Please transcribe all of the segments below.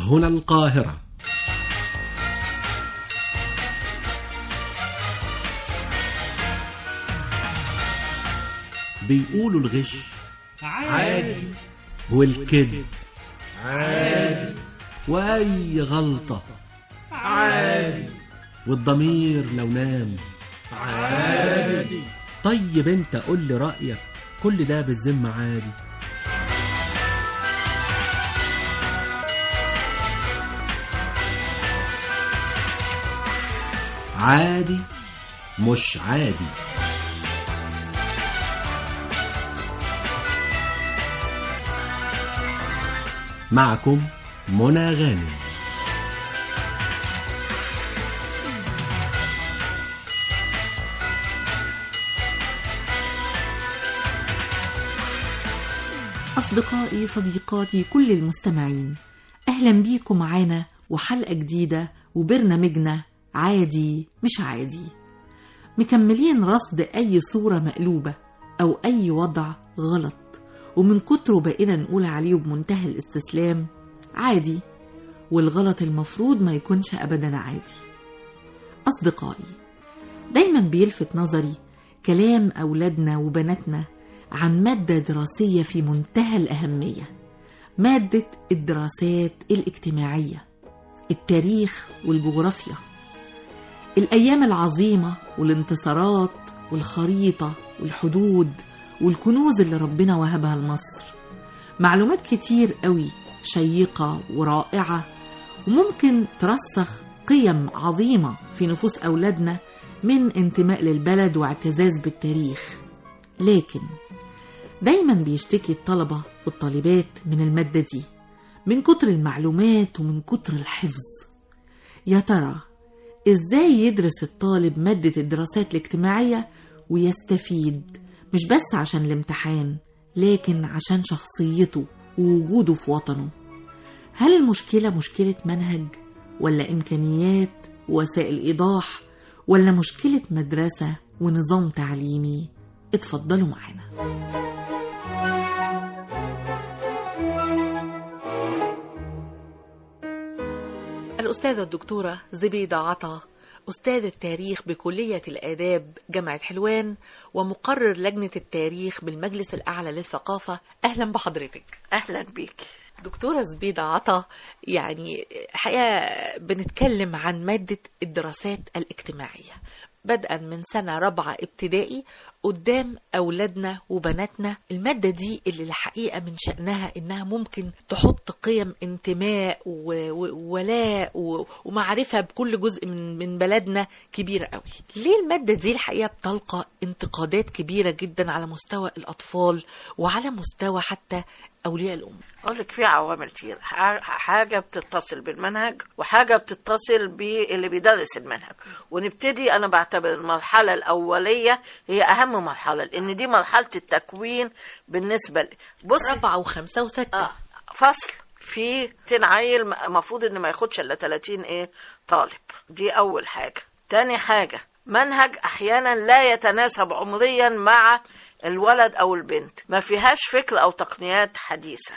هنا القاهرة بيقولوا الغش عادي والكذب عادي وأي غلطة عادي والضمير لو نام عادي طيب انت قول لي رأيك كل ده بالذمة عادي عادي مش عادي معكم منى غانم أصدقائي صديقاتي كل المستمعين أهلا بيكم معانا وحلقة جديدة وبرنامجنا عادي مش عادي مكملين رصد أي صورة مقلوبة أو أي وضع غلط ومن كتره بقينا نقول عليه بمنتهى الاستسلام عادي والغلط المفروض ما يكونش أبدا عادي أصدقائي دايما بيلفت نظري كلام أولادنا وبناتنا عن مادة دراسية في منتهى الأهمية مادة الدراسات الاجتماعية التاريخ والجغرافيا الأيام العظيمة والانتصارات والخريطة والحدود والكنوز اللي ربنا وهبها لمصر معلومات كتير قوي شيقة ورائعة وممكن ترسخ قيم عظيمة في نفوس أولادنا من انتماء للبلد واعتزاز بالتاريخ لكن دايما بيشتكي الطلبة والطالبات من المادة دي من كتر المعلومات ومن كتر الحفظ يا ترى ازاي يدرس الطالب مادة الدراسات الاجتماعية ويستفيد مش بس عشان الامتحان لكن عشان شخصيته ووجوده في وطنه هل المشكلة مشكلة منهج ولا إمكانيات ووسائل إيضاح ولا مشكلة مدرسة ونظام تعليمي اتفضلوا معانا الأستاذة الدكتورة زبيدة عطا أستاذ التاريخ بكلية الآداب جامعة حلوان ومقرر لجنة التاريخ بالمجلس الأعلى للثقافة أهلا بحضرتك اهلا بيك دكتورة زبيدة عطا يعني حقيقة بنتكلم عن مادة الدراسات الاجتماعية بدءا من سنة رابعة ابتدائي قدام أولادنا وبناتنا المادة دي اللي الحقيقة من شأنها إنها ممكن تحط قيم انتماء و- و- وولاء و- ومعرفة بكل جزء من من بلدنا كبيرة قوي ليه المادة دي الحقيقة بتلقى انتقادات كبيرة جدا على مستوى الأطفال وعلى مستوى حتى أولياء الأمور اقول لك في عوامل كتير ح- حاجه بتتصل بالمنهج وحاجه بتصل باللي بيدرس المنهج ونبتدي انا بعتبر المرحله الاوليه هي اهم مرحله لان دي مرحله التكوين بالنسبه ل... بص رابعة وخمسة وستة آه فصل في 200 عيل المفروض ان ما ياخدش الا 30 ايه طالب دي اول حاجه تاني حاجه منهج احيانا لا يتناسب عمريا مع الولد او البنت ما فيهاش فكر او تقنيات حديثه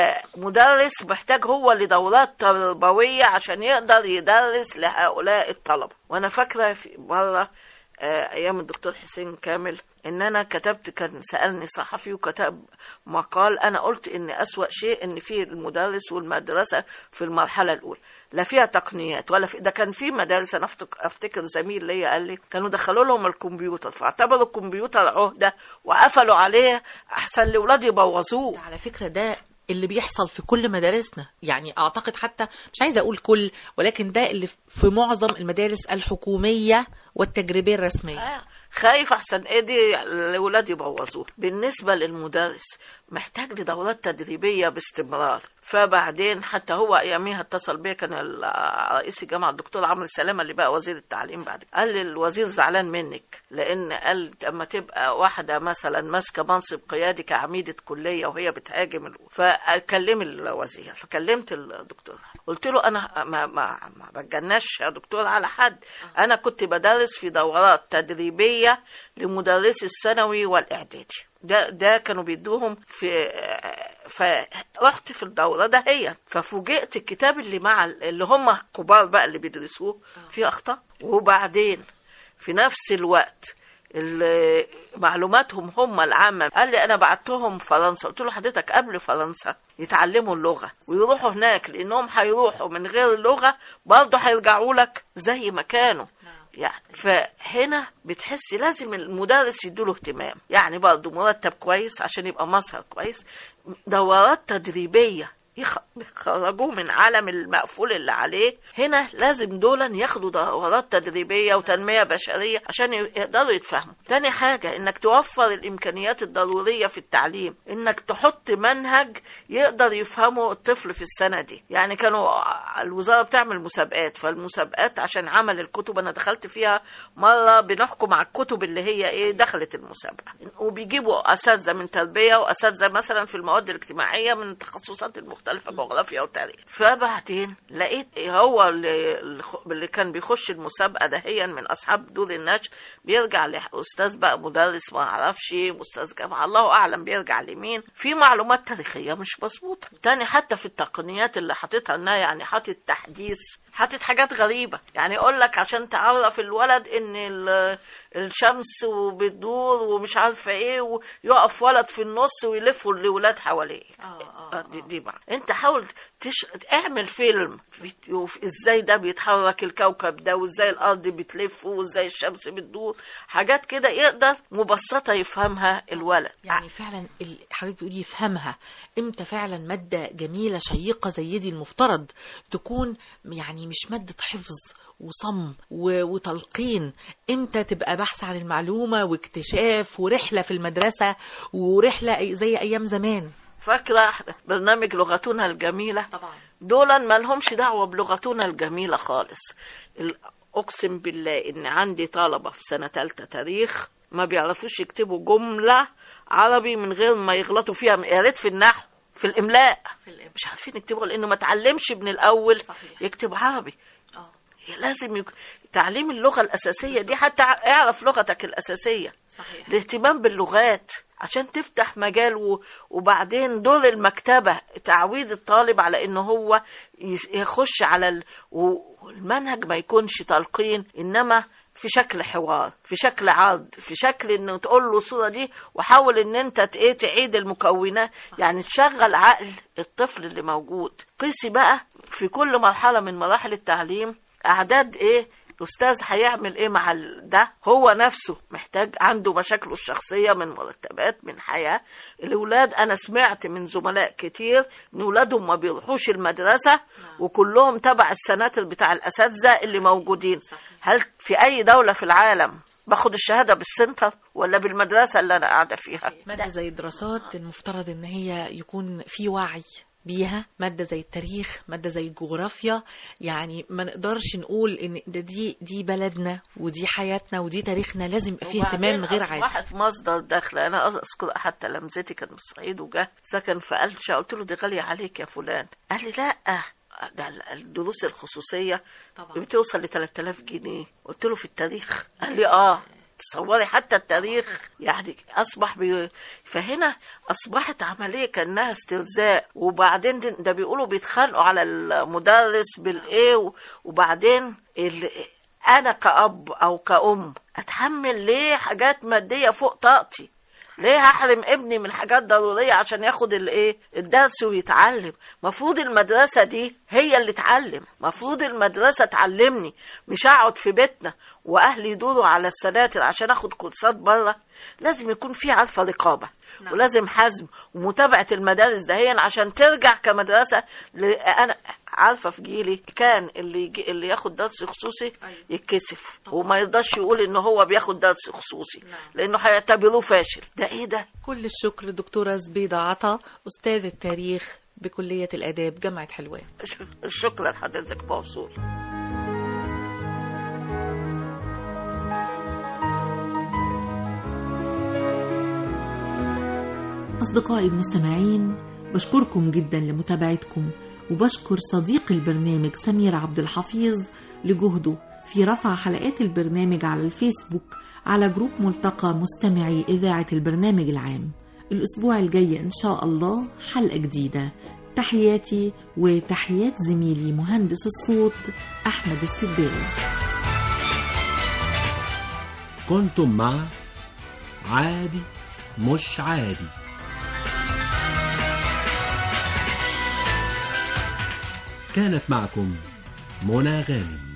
فمدرس محتاج هو لدورات تربويه عشان يقدر يدرس لهؤلاء الطلبه وانا فاكره في مره آه، ايام الدكتور حسين كامل ان انا كتبت كان سالني صحفي وكتب مقال انا قلت ان اسوا شيء ان في المدرس والمدرسه في المرحله الاولى لا فيها تقنيات ولا في ده كان في مدارس انا أفتك- افتكر زميل ليا قال لي كانوا دخلوا لهم الكمبيوتر فاعتبروا الكمبيوتر عهده وقفلوا عليه احسن لاولاد يبوظوه على فكرة ده اللي بيحصل في كل مدارسنا يعني اعتقد حتى مش عايزه اقول كل ولكن ده اللي في معظم المدارس الحكوميه والتجريبيه الرسميه آه، خايف احسن ايه دي الاولاد يبوظوه بالنسبه للمدرس محتاج لدورات تدريبيه باستمرار فبعدين حتى هو اياميها اتصل بيا كان ال- رئيس الجامعه الدكتور عمرو سلامه اللي بقى وزير التعليم بعد قال لي الوزير زعلان منك لان قال اما تبقى واحده مثلا ماسكه منصب قيادي كعميده كليه وهي بتهاجم ال- فكلم الوزير فكلمت الدكتور قلت له انا ما ما ما بتجناش يا دكتور على حد انا كنت بدرس في دورات تدريبيه لمدرسي الثانوي والاعدادي ده ده كانوا بيدوهم في فرحت في الدوره ده هي ففوجئت الكتاب اللي مع اللي هم كبار بقى اللي بيدرسوه فيه اخطاء وبعدين في نفس الوقت ال- معلوماتهم هم العامة قال لي أنا بعتهم فرنسا قلت له حضرتك قبل فرنسا يتعلموا اللغة ويروحوا هناك لأنهم هيروحوا من غير اللغة برضه هيرجعوا لك زي ما كانوا يعني فهنا بتحسي لازم المدرس يديله اهتمام يعني برضه مرتب كويس عشان يبقى مظهر كويس دورات تدريبية يخ- يخرجوه من عالم المقفول اللي عليه هنا لازم دولا ياخدوا دورات تدريبية وتنمية بشرية عشان يقدروا يتفهموا تاني حاجة انك توفر الامكانيات الضرورية في التعليم انك تحط منهج يقدر يفهمه الطفل في السنة دي يعني كانوا الوزارة بتعمل مسابقات فالمسابقات عشان عمل الكتب انا دخلت فيها مرة بنحكم على الكتب اللي هي ايه دخلت المسابقة وبيجيبوا اساتذة من تربية واساتذة مثلا في المواد الاجتماعية من التخصصات المختلفة جغرافيا وتاريخ فبعدين لقيت هو اللي, اللي كان بيخش المسابقة دهيا من اصحاب دور النشر بيرجع لاستاذ بقى مدرس ما اعرفش استاذ جامعة الله اعلم بيرجع لمين في معلومات تاريخية مش مظبوطة تاني حتى في التقنيات اللي حاططها انها يعني حاطط تحديث حاطط حاجات غريبة يعني يقول لك عشان تعرف الولد ان ال- الشمس وبتدور ومش عارفة ايه ويقف ولد في النص ويلفوا الولاد حواليه آه، دي, دي بقى انت حاول تش... اعمل فيلم فيديو في ازاي ده بيتحرك الكوكب ده وازاي الارض بتلف وازاي الشمس بتدور حاجات كده يقدر مبسطة يفهمها الولد يعني فعلا ال- حضرتك بتقولي يفهمها امتى فعلا مادة جميلة شيقة زي دي المفترض تكون يعني مش مادة حفظ وصم و- وتلقين امتى تبقى بحث عن المعلومة واكتشاف ورحلة في المدرسة ورحلة أي- زي أيام زمان فاكرة برنامج لغتنا الجميلة طبعا دولا ما لهمش دعوة بلغتنا الجميلة خالص ال- أقسم بالله إن عندي طلبة في سنة تالتة تاريخ ما بيعرفوش يكتبوا جملة عربي من غير ما يغلطوا فيها يا ريت في النحو في الإملاء في الإملاء. مش عارفين يكتبوا لأنه ما تعلمش من الأول صحيح. يكتب عربي اه لازم يك... تعليم اللغة الأساسية دي حتى اعرف لغتك الأساسية صحيح الاهتمام باللغات عشان تفتح مجال و... وبعدين دور المكتبة تعويد الطالب على انه هو يس- يخش على ال... والمنهج ما يكونش تلقين انما في شكل حوار في شكل عرض في شكل انه تقول له الصورة دي وحاول ان انت ت- ايه تعيد المكونات يعني تشغل عقل الطفل اللي موجود قيسي بقى في كل مرحلة من مراحل التعليم اعداد ايه الاستاذ هيعمل ايه مع ال- ده هو نفسه محتاج عنده مشاكله الشخصيه من مرتبات من حياه الاولاد انا سمعت من زملاء كتير ان اولادهم ما بيروحوش المدرسه وكلهم تبع السناتر بتاع الاساتذه اللي موجودين هل في اي دوله في العالم باخد الشهاده بالسنتر ولا بالمدرسه اللي انا قاعده فيها مادة زي الدراسات المفترض ان هي يكون في وعي بيها مادة زي التاريخ مادة زي الجغرافيا يعني ما نقدرش نقول ان ده دي دي بلدنا ودي حياتنا ودي تاريخنا لازم يبقى فيه اهتمام وبعدين غير عادي اصبحت مصدر دخل انا اذكر احد تلامذتي كان من الصعيد وجه سكن في قلشة قلت له دي غاليه عليك يا فلان قال لي لا ده الدروس الخصوصيه طبعا بتوصل ل 3000 جنيه قلت له في التاريخ قال لي اه تصوري حتى التاريخ يعني اصبح بي... فهنا اصبحت عمليه كانها استرزاق وبعدين ده ده بيقولوا بيتخانقوا على المدرس بالايه و- وبعدين ال... انا كاب او كأم اتحمل ليه حاجات ماديه فوق طاقتي ليه هحرم ابني من حاجات ضرورية عشان ياخد الايه الدرس ويتعلم مفروض المدرسة دي هي اللي تعلم مفروض المدرسة تعلمني مش اقعد في بيتنا واهلي يدوروا على السناتر عشان اخد كورسات بره لازم يكون في عارفة رقابة نعم. ولازم حزم ومتابعة المدارس دهيا عشان ترجع كمدرسة ل... أنا عارفة في جيلي كان اللي يجي... اللي ياخد درس خصوصي أيوة. يتكسف طبعا. وما يرضاش يقول إن هو بياخد درس خصوصي نعم. لأنه هيعتبروه فاشل ده إيه ده؟ كل الشكر دكتورة زبيدة عطا أستاذ التاريخ بكلية الآداب جامعة حلوان شكرا لحضرتك موصول أصدقائي المستمعين بشكركم جدا لمتابعتكم وبشكر صديق البرنامج سمير عبد الحفيظ لجهده في رفع حلقات البرنامج على الفيسبوك على جروب ملتقى مستمعي إذاعة البرنامج العام الأسبوع الجاي إن شاء الله حلقة جديدة تحياتي وتحيات زميلي مهندس الصوت أحمد السداوي كنتم مع عادي مش عادي كانت معكم منى غانم